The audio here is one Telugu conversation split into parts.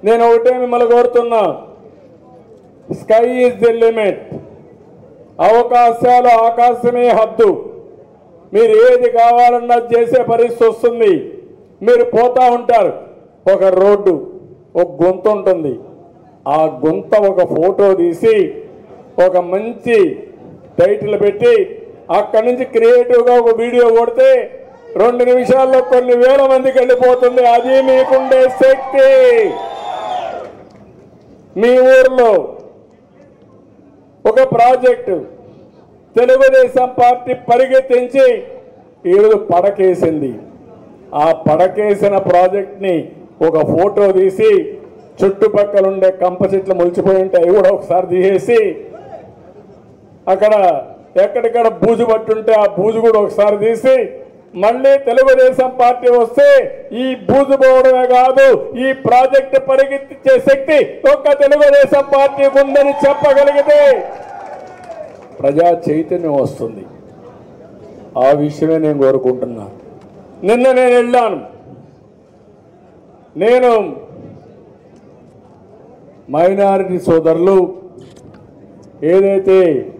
నేను ఒకటే మిమ్మల్ని కోరుతున్నా స్కై ఈజ్ ది లిమిట్ అవకాశాలు ఆకాశమే హద్దు మీరు ఏది కావాలన్నా చేసే పరిస్థితి వస్తుంది మీరు పోతా ఉంటారు ఒక రోడ్డు ఒక గుంత ఉంటుంది ఆ గుంత ఒక ఫోటో తీసి ఒక మంచి టైటిల్ పెట్టి అక్కడి నుంచి క్రియేటివ్గా ఒక వీడియో కొడితే రెండు నిమిషాల్లో కొన్ని వేల మందికి వెళ్ళిపోతుంది అది మీకుండే శక్తి మీ ఊర్లో ఒక ప్రాజెక్టు తెలుగుదేశం పార్టీ పరిగెత్తించి ఈరోజు పడకేసింది ఆ పడకేసిన ప్రాజెక్ట్ని ఒక ఫోటో తీసి చుట్టుపక్కల ఉండే కంప చెట్లు మొలిచిపోయి ఉంటే అవి కూడా ఒకసారి తీసేసి అక్కడ ఎక్కడిక్కడ బూజు పట్టుంటే ఆ బూజు కూడా ఒకసారి తీసి మళ్ళీ తెలుగుదేశం పార్టీ వస్తే ఈ బూజు పోవడమే కాదు ఈ ప్రాజెక్టు పరిగెత్తించే శక్తి ఒక్క తెలుగుదేశం పార్టీకి ఉందని చెప్పగలిగితే ప్రజా చైతన్యం వస్తుంది ఆ విషయమే నేను కోరుకుంటున్నా నిన్న నేను వెళ్ళాను నేను మైనారిటీ సోదరులు ఏదైతే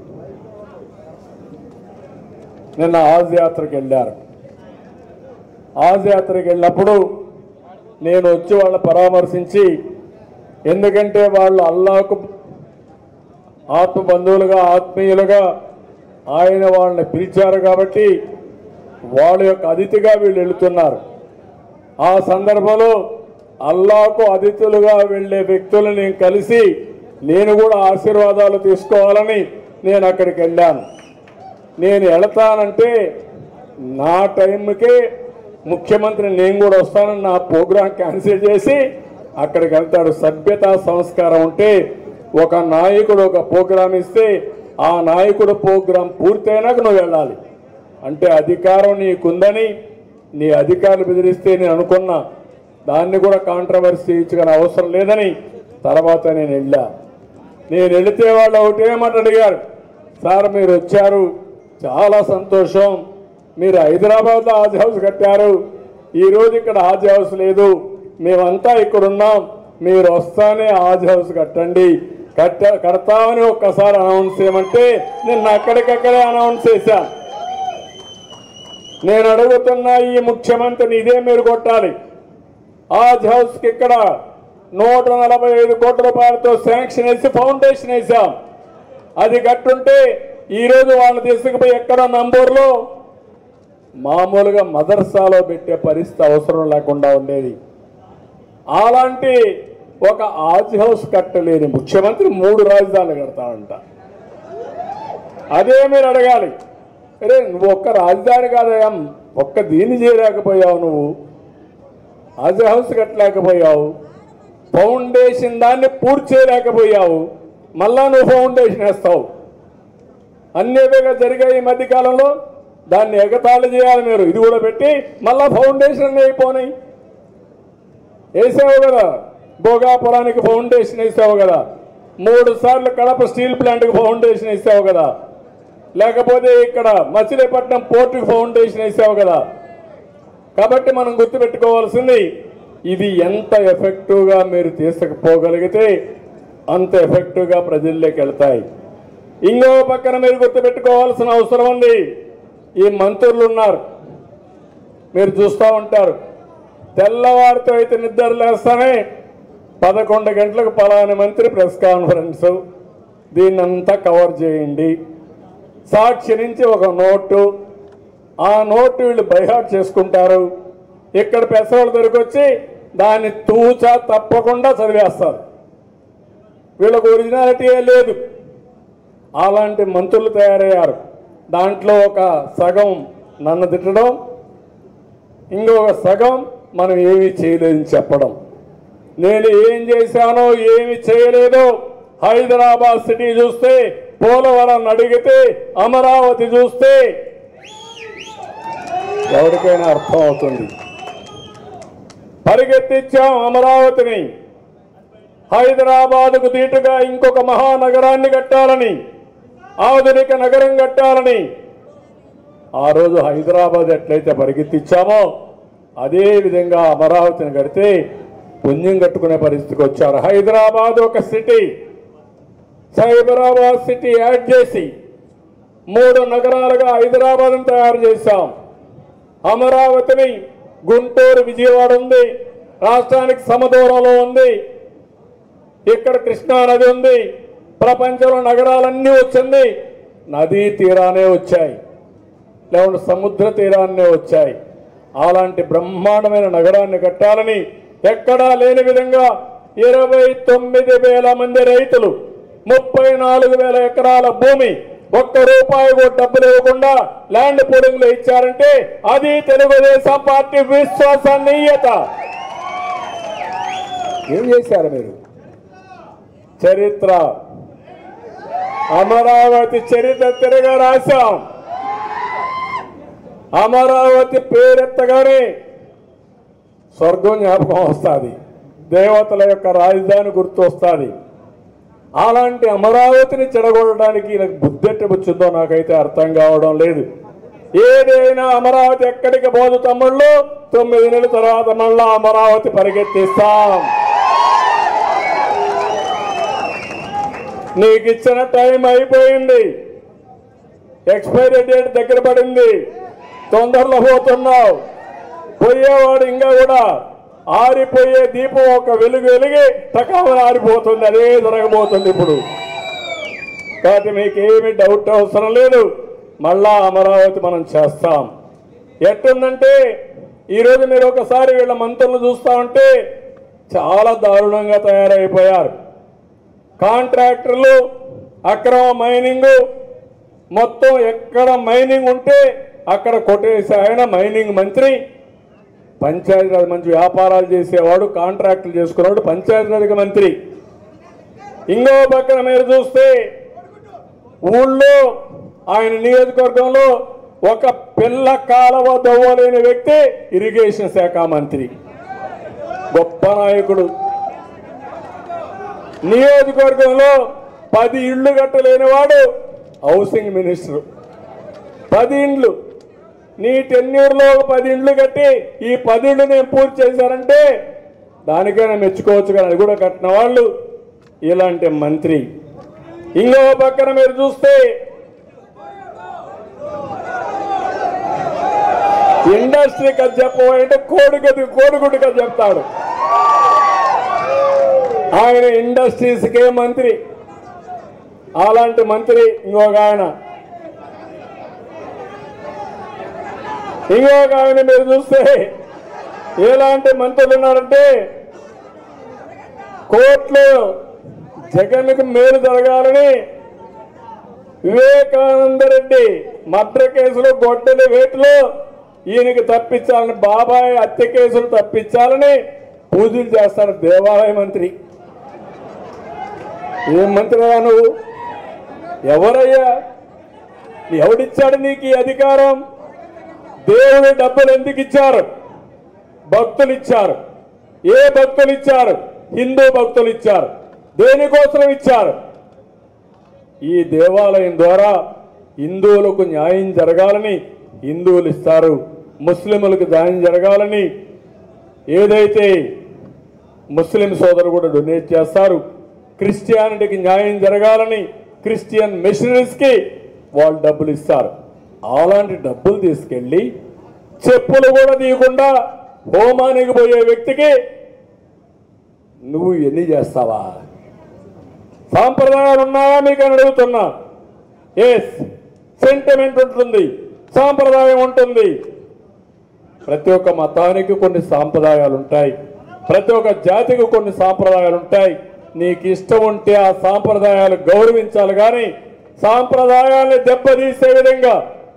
నిన్న ఆజ్ యాత్రకు వెళ్ళారు ఆజ్ యాత్రకు వెళ్ళినప్పుడు నేను వచ్చి వాళ్ళని పరామర్శించి ఎందుకంటే వాళ్ళు అల్లాకు ఆత్మ బంధువులుగా ఆత్మీయులుగా ఆయన వాళ్ళని పిలిచారు కాబట్టి వాళ్ళ యొక్క అతిథిగా వీళ్ళు వెళుతున్నారు ఆ సందర్భంలో అల్లాకు అతిథులుగా వెళ్ళే వ్యక్తులను నేను కలిసి నేను కూడా ఆశీర్వాదాలు తీసుకోవాలని నేను అక్కడికి వెళ్ళాను నేను వెళతానంటే నా టైంకే ముఖ్యమంత్రి నేను కూడా వస్తానని నా ప్రోగ్రాం క్యాన్సిల్ చేసి అక్కడికి వెళ్తాడు సభ్యత సంస్కారం ఉంటే ఒక నాయకుడు ఒక ప్రోగ్రాం ఇస్తే ఆ నాయకుడు ప్రోగ్రాం పూర్తయినాక నువ్వు వెళ్ళాలి అంటే అధికారం నీకుందని నీ అధికారులు బెదిరిస్తే నేను అనుకున్నా దాన్ని కూడా కాంట్రవర్సీ చేయించుకునే అవసరం లేదని తర్వాత నేను వెళ్ళా నేను వెళితే వాళ్ళు ఒకటే మాట అడిగారు సార్ మీరు వచ్చారు చాలా సంతోషం మీరు హైదరాబాద్లో హాజ్ హౌస్ కట్టారు ఈరోజు ఇక్కడ హాజ్ హౌస్ లేదు మేమంతా ఇక్కడ ఉన్నాం మీరు వస్తానే హాజ్ హౌస్ కట్టండి కట్ట కడతామని ఒక్కసారి అనౌన్స్ చేయమంటే నేను అక్కడికక్కడే అనౌన్స్ చేశా నేను అడుగుతున్నా ఈ ముఖ్యమంత్రిని ఇదే మీరు కొట్టాలి హాజ్ హౌస్కి ఇక్కడ నూట నలభై ఐదు కోట్ల రూపాయలతో శాంక్షన్ వేసి ఫౌండేషన్ వేసాం అది కట్టుంటే ఈరోజు వాళ్ళని తీసుకుపోయి ఎక్కడ నంబూరులో మామూలుగా మదర్సాలో పెట్టే పరిస్థితి అవసరం లేకుండా ఉండేది అలాంటి ఒక ఆజ్ హౌస్ కట్టలేని ముఖ్యమంత్రి మూడు రాజధానులు కడతాడంట అదే మీరు అడగాలి అరే నువ్వు ఒక్క రాజధాని కాదయా ఒక్క దీన్ని చేయలేకపోయావు నువ్వు ఆజ్ హౌస్ కట్టలేకపోయావు ఫౌండేషన్ దాన్ని పూర్తి చేయలేకపోయావు మళ్ళా నువ్వు ఫౌండేషన్ వేస్తావు అన్నివిగా జరిగాయి ఈ మధ్య కాలంలో దాన్ని ఎగతాళి చేయాలి మీరు ఇది కూడా పెట్టి మళ్ళా ఫౌండేషన్ అయిపోయినాయి వేసావు కదా భోగాపురానికి ఫౌండేషన్ వేసావు కదా మూడు సార్లు కడప స్టీల్ ప్లాంట్కి ఫౌండేషన్ వేసావు కదా లేకపోతే ఇక్కడ మచిలీపట్నం పోర్టుకి ఫౌండేషన్ వేసావు కదా కాబట్టి మనం గుర్తుపెట్టుకోవాల్సింది ఇది ఎంత ఎఫెక్టివ్గా మీరు తీసుకుపోగలిగితే అంత ఎఫెక్టివ్గా ప్రజల్లోకి వెళ్తాయి ఇంకో పక్కన మీరు గుర్తుపెట్టుకోవాల్సిన అవసరం ఉంది ఈ మంత్రులు ఉన్నారు మీరు చూస్తూ ఉంటారు తెల్లవారితో అయితే నిద్ర లేస్తానే పదకొండు గంటలకు పలాని మంత్రి ప్రెస్ కాన్ఫరెన్స్ దీన్నంతా కవర్ చేయండి సాక్షి నుంచి ఒక నోటు ఆ నోటు వీళ్ళు బైహాట్ చేసుకుంటారు ఇక్కడ పెసవాళ్ళ దగ్గరికి వచ్చి దాన్ని తూచా తప్పకుండా చదివేస్తారు వీళ్ళకు ఒరిజినాలిటీ లేదు అలాంటి మంత్రులు తయారయ్యారు దాంట్లో ఒక సగం నన్ను తిట్టడం ఇంకొక సగం మనం ఏమీ చేయలేదని చెప్పడం నేను ఏం చేశానో ఏమి చేయలేదో హైదరాబాద్ సిటీ చూస్తే పోలవరం అడిగితే అమరావతి చూస్తే ఎవరికైనా అర్థం అవుతుంది పరిగెత్తించాం అమరావతిని హైదరాబాదుకు దీటుగా ఇంకొక మహానగరాన్ని కట్టాలని ఆధునిక నగరం కట్టాలని ఆ రోజు హైదరాబాద్ ఎట్లయితే పరిగెత్తించామో అదే విధంగా అమరావతిని కడితే పుణ్యం కట్టుకునే పరిస్థితికి వచ్చారు హైదరాబాద్ ఒక సిటీ సైబరాబాద్ సిటీ యాడ్ చేసి మూడు నగరాలుగా హైదరాబాద్ను తయారు చేశాం అమరావతిని గుంటూరు విజయవాడ ఉంది రాష్ట్రానికి సమదూరంలో ఉంది ఇక్కడ కృష్ణా నది ఉంది ప్రపంచంలో నగరాలన్నీ వచ్చింది నదీ తీరానే వచ్చాయి లేకుంటే సముద్ర తీరాన్నే వచ్చాయి అలాంటి బ్రహ్మాండమైన నగరాన్ని కట్టాలని ఎక్కడా లేని విధంగా ఇరవై తొమ్మిది వేల మంది రైతులు ముప్పై నాలుగు వేల ఎకరాల భూమి ఒక్క రూపాయి కూడా డబ్బులు ఇవ్వకుండా ల్యాండ్ పూలింగ్ లో ఇచ్చారంటే అది తెలుగుదేశం పార్టీ విశ్వసనీయత ఏం చేశారు మీరు చరిత్ర అమరావతి చరిత్ర తిరగా రాశాం అమరావతి పేరెత్తగానే స్వర్గం జ్ఞాపకం వస్తుంది దేవతల యొక్క రాజధాని గుర్తు వస్తుంది అలాంటి అమరావతిని చెడగొట్టడానికి ఈయనకు బుద్ధెట్టి వచ్చిందో నాకైతే అర్థం కావడం లేదు ఏదైనా అమరావతి ఎక్కడికి పోదు తమ్ముళ్ళు తొమ్మిది నెలల తర్వాత మళ్ళా అమరావతి పరిగెత్తిస్తాం నీకు ఇచ్చిన టైం అయిపోయింది ఎక్స్పైరీ డేట్ దగ్గర పడింది తొందరలో పోతున్నావు పోయేవాడు ఇంకా కూడా ఆరిపోయే దీపం ఒక వెలుగు వెలిగి టకామని ఆరిపోతుంది అదే జరగబోతుంది ఇప్పుడు కాబట్టి మీకేమి డౌట్ అవసరం లేదు మళ్ళా అమరావతి మనం చేస్తాం ఎట్టుందంటే ఈరోజు మీరు ఒకసారి వీళ్ళ మంత్రులు చూస్తా ఉంటే చాలా దారుణంగా తయారైపోయారు కాంట్రాక్టర్లు అక్రమ మైనింగ్ మొత్తం ఎక్కడ మైనింగ్ ఉంటే అక్కడ కొట్టేసి ఆయన మైనింగ్ మంత్రి పంచాయతీరాజ్ మంచి వ్యాపారాలు చేసేవాడు కాంట్రాక్టులు చేసుకునేవాడు పంచాయతీరాజ్ మంత్రి ఇంకో పక్కన మీరు చూస్తే ఊళ్ళో ఆయన నియోజకవర్గంలో ఒక పిల్ల కాలవ దవ్వలేని వ్యక్తి ఇరిగేషన్ శాఖ మంత్రి గొప్ప నాయకుడు నియోజకవర్గంలో పది ఇళ్ళు కట్టలేని వాడు హౌసింగ్ మినిస్టర్ పది ఇండ్లు నీ టెన్యూర్లో ఒక పది ఇండ్లు కట్టి ఈ పది ఇండ్లు నేను పూర్తి చేశారంటే దానికైనా మెచ్చుకోవచ్చు కానీ అది కూడా కట్టిన వాళ్ళు ఇలాంటి మంత్రి ఇంకో పక్కన మీరు చూస్తే ఇండస్ట్రీ కథ చెప్పమంటే కోడిగది కోడిగుడ్డు కథ చెప్తాడు ఆయన ఇండస్ట్రీస్కే మంత్రి అలాంటి మంత్రి ఇంకొక ఆయన ఇంకొక ఆయన మీరు చూస్తే ఎలాంటి మంత్రులు ఉన్నారంటే కోర్టులో జగన్కు మేలు జరగాలని వివేకానంద రెడ్డి మద్ర కేసులో గొడ్డలి వేటులో ఈయనకి తప్పించాలని బాబాయ్ హత్య కేసులు తప్పించాలని పూజలు చేస్తారు దేవాలయ మంత్రి ఏం మంత్రిరా నువ్వు ఎవరయ్యా ఎవడిచ్చాడు నీకు ఈ అధికారం దేవుడి డబ్బులు ఎందుకు ఇచ్చారు భక్తులు ఇచ్చారు ఏ భక్తులు ఇచ్చారు హిందూ భక్తులు ఇచ్చారు దేనికోసం ఇచ్చారు ఈ దేవాలయం ద్వారా హిందువులకు న్యాయం జరగాలని హిందువులు ఇస్తారు ముస్లింలకు న్యాయం జరగాలని ఏదైతే ముస్లిం సోదరు కూడా డొనేట్ చేస్తారు క్రిస్టియానిటీకి న్యాయం జరగాలని క్రిస్టియన్ మిషనరీస్కి వాళ్ళు డబ్బులు ఇస్తారు అలాంటి డబ్బులు తీసుకెళ్ళి చెప్పులు కూడా తీయకుండా హోమానికి పోయే వ్యక్తికి నువ్వు ఎన్ని చేస్తావా సాంప్రదాయాలు ఉన్నాయా మీకు అని అడుగుతున్నా ఎస్ సెంటిమెంట్ ఉంటుంది సాంప్రదాయం ఉంటుంది ప్రతి ఒక్క మతానికి కొన్ని సాంప్రదాయాలు ఉంటాయి ప్రతి ఒక్క జాతికి కొన్ని సాంప్రదాయాలు ఉంటాయి నీకు ఇష్టం ఉంటే ఆ సాంప్రదాయాలు గౌరవించాలి కానీ సాంప్రదాయాల్ని దెబ్బతీసే విధంగా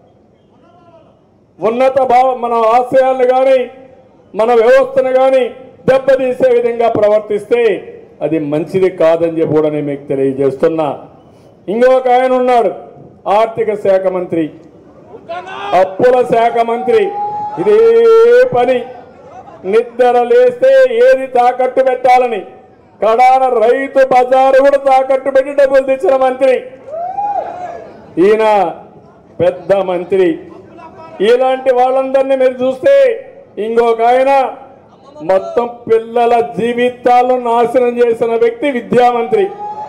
ఉన్నత భావ మన ఆశయాలను కానీ మన వ్యవస్థను కానీ దెబ్బతీసే విధంగా ప్రవర్తిస్తే అది మంచిది కాదని చెప్పి కూడా నేను మీకు తెలియజేస్తున్నా ఇంకొక ఆయన ఉన్నాడు ఆర్థిక శాఖ మంత్రి అప్పుల శాఖ మంత్రి ఇదే పని నిద్ర లేస్తే ఏది తాకట్టు పెట్టాలని కడాన రైతు బజారు కూడా తాకట్టు పెట్టి డబ్బులు తెచ్చిన మంత్రి ఈయన పెద్ద మంత్రి ఇలాంటి వాళ్ళందరినీ మీరు చూస్తే ఇంకొక ఆయన మొత్తం పిల్లల జీవితాలను నాశనం చేసిన వ్యక్తి విద్యామంత్రి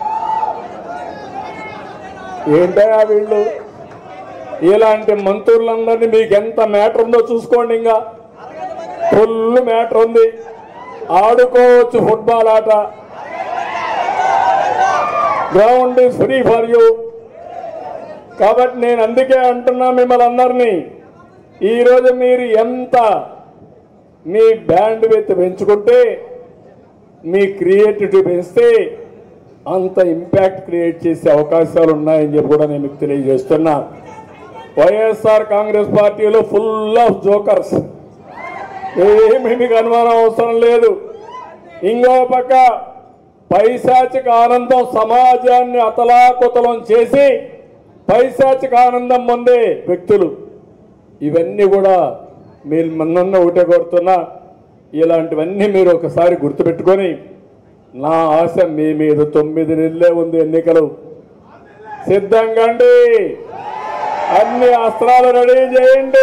ఏంటయా వీళ్ళు ఇలాంటి మంత్రులందరినీ మీకు ఎంత మ్యాటర్ ఉందో చూసుకోండి ఇంకా ఫుల్ మ్యాటర్ ఉంది ఆడుకోవచ్చు ఫుట్బాల్ ఆట ground is free for you కాబట్టి నేను అందుకే అంటున్నా మిమ్మల్ని అందరినీ ఈరోజు మీరు ఎంత మీ బ్యాండ్ విత్ పెంచుకుంటే మీ క్రియేటివిటీ పెంచితే అంత ఇంపాక్ట్ క్రియేట్ చేసే అవకాశాలు ఉన్నాయని చెప్పి కూడా నేను మీకు తెలియజేస్తున్నా వైఎస్ఆర్ కాంగ్రెస్ పార్టీలో ఫుల్ ఆఫ్ జోకర్స్ ఏమి మీకు అనుమానం అవసరం లేదు ఇంకో పక్క పైశాచిక ఆనందం సమాజాన్ని అతలాకుతలం చేసి పైశాచిక ఆనందం పొందే వ్యక్తులు ఇవన్నీ కూడా మీరు మన్నన్న ఒకటే కోరుతున్నా ఇలాంటివన్నీ మీరు ఒకసారి గుర్తుపెట్టుకొని నా ఆశ మీ మీద తొమ్మిది నెలలే ఉంది ఎన్నికలు సిద్ధంగా అండి అన్ని అస్త్రాలు రెడీ చేయండి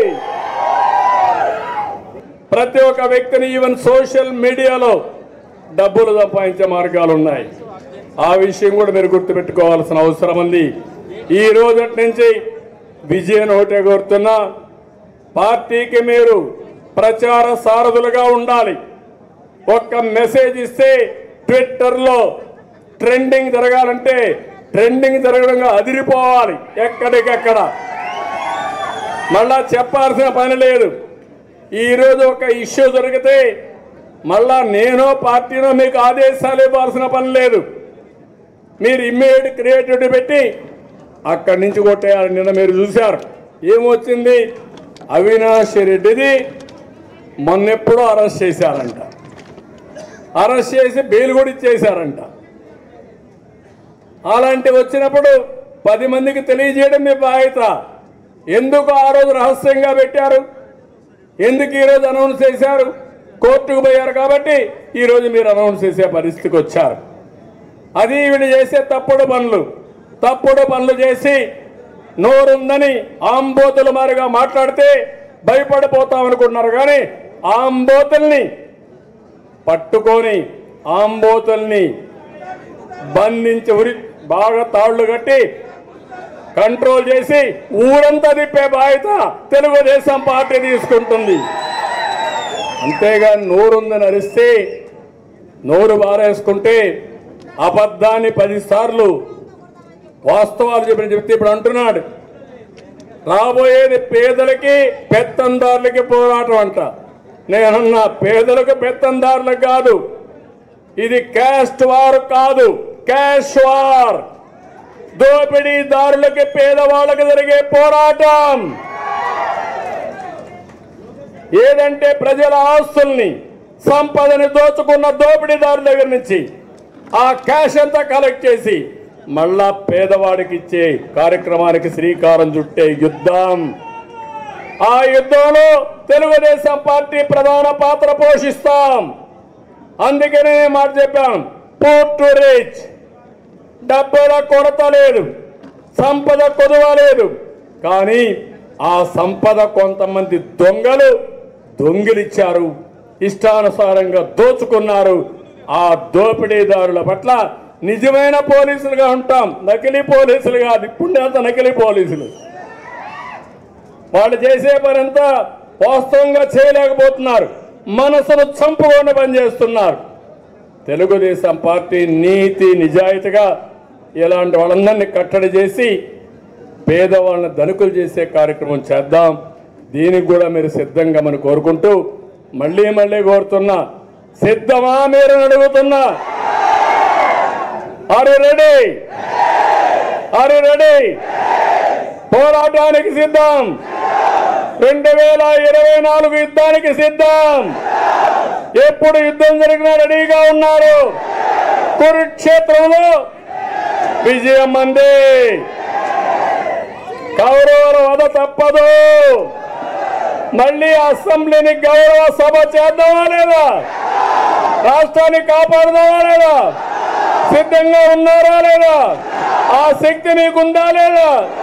ప్రతి ఒక్క వ్యక్తిని ఈవెన్ సోషల్ మీడియాలో డబ్బులు సంపాదించే మార్గాలు ఉన్నాయి ఆ విషయం కూడా మీరు గుర్తుపెట్టుకోవాల్సిన అవసరం ఉంది ఈ రోజు నుంచి విజయన్ ఒకటే కోరుతున్నా పార్టీకి మీరు ప్రచార సారథులుగా ఉండాలి ఒక్క మెసేజ్ ఇస్తే ట్విట్టర్లో ట్రెండింగ్ జరగాలంటే ట్రెండింగ్ జరగడంగా అదిరిపోవాలి ఎక్కడికెక్కడ మళ్ళా చెప్పాల్సిన పని లేదు ఈరోజు ఒక ఇష్యూ జరిగితే మళ్ళా నేనో పార్టీనో మీకు ఆదేశాలు ఇవ్వాల్సిన పని లేదు మీరు ఇమ్మీడియట్ క్రియేటివిటీ పెట్టి అక్కడి నుంచి కొట్టేయాలి నిన్న మీరు చూశారు ఏమొచ్చింది అవినాష్ రెడ్డిది మొన్నెప్పుడో అరెస్ట్ చేశారంట అరెస్ట్ చేసి బెయిల్ కూడా ఇచ్చేశారంట అలాంటి వచ్చినప్పుడు పది మందికి తెలియజేయడం మీ బాధ్యత ఎందుకు ఆ రోజు రహస్యంగా పెట్టారు ఎందుకు ఈరోజు అనౌన్స్ చేశారు కోర్టుకు పోయారు కాబట్టి ఈరోజు మీరు అనౌన్స్ చేసే పరిస్థితికి వచ్చారు అది వీళ్ళు చేసే తప్పుడు పనులు తప్పుడు పనులు చేసి నోరుందని ఆంబోతుల మారిగా మాట్లాడితే భయపడిపోతాం అనుకుంటున్నారు కానీ ఆంబోతుల్ని పట్టుకొని ఆంబోతుల్ని బంధించి ఉరి బాగా తాళ్లు కట్టి కంట్రోల్ చేసి ఊరంతా తిప్పే బాధ్యత తెలుగుదేశం పార్టీ తీసుకుంటుంది అంతేగాని నోరుందని అరిస్తే నోరు బారేసుకుంటే అబద్ధాన్ని పదిసార్లు వాస్తవాలు చెప్పిన చెప్తే ఇప్పుడు అంటున్నాడు రాబోయేది పేదలకి పెత్తందారులకి పోరాటం అంట నేనన్నా పేదలకు పెత్తందారులకు కాదు ఇది క్యాస్ట్ వార్ కాదు క్యాష్ వార్ దోపిడీదారులకి పేదవాళ్ళకి జరిగే పోరాటం ఏదంటే ప్రజల ఆస్తుల్ని సంపదని దోచుకున్న దోపిడీదారుల దగ్గర నుంచి ఆ క్యాష్ అంతా కలెక్ట్ చేసి మళ్ళా పేదవాడికి ఇచ్చే కార్యక్రమానికి శ్రీకారం చుట్టే యుద్ధం ఆ యుద్ధంలో తెలుగుదేశం పార్టీ ప్రధాన పాత్ర పోషిస్తాం అందుకనే నేను మాట చెప్పాను పోర్ట్ టు రీచ్ డబ్బుల కొరత లేదు సంపద కొదువ లేదు కానీ ఆ సంపద కొంతమంది దొంగలు దొంగిలిచ్చారు ఇష్టానుసారంగా దోచుకున్నారు ఆ దోపిడీదారుల పట్ల నిజమైన పోలీసులుగా ఉంటాం నకిలీ పోలీసులు కాదు ఇప్పుడు అంత నకిలీ పోలీసులు వాళ్ళు చేసే పనంతా వాస్తవంగా చేయలేకపోతున్నారు మనసును చంపుకొని పనిచేస్తున్నారు తెలుగుదేశం పార్టీ నీతి నిజాయితీగా ఇలాంటి వాళ్ళందరినీ కట్టడి చేసి పేదవాళ్ళని ధనుకులు చేసే కార్యక్రమం చేద్దాం దీనికి కూడా మీరు సిద్ధంగా మనం కోరుకుంటూ మళ్ళీ మళ్ళీ కోరుతున్నా సిద్ధమా మీరు అని అడుగుతున్నా ఆర్ రెడీ ఆర్ రెడీ పోరాటానికి సిద్ధం రెండు వేల ఇరవై నాలుగు యుద్ధానికి సిద్ధం ఎప్పుడు యుద్ధం జరిగినా రెడీగా ఉన్నారు కురుక్షేత్రంలో విజయం అంది కౌరవుల వద తప్పదు మళ్ళీ అసెంబ్లీని గౌరవ సభ చేద్దామా లేదా రాష్ట్రాన్ని కాపాడుదామా లేదా సిద్ధంగా ఉన్నారా లేదా ఆ శక్తి నీకుందా లేదా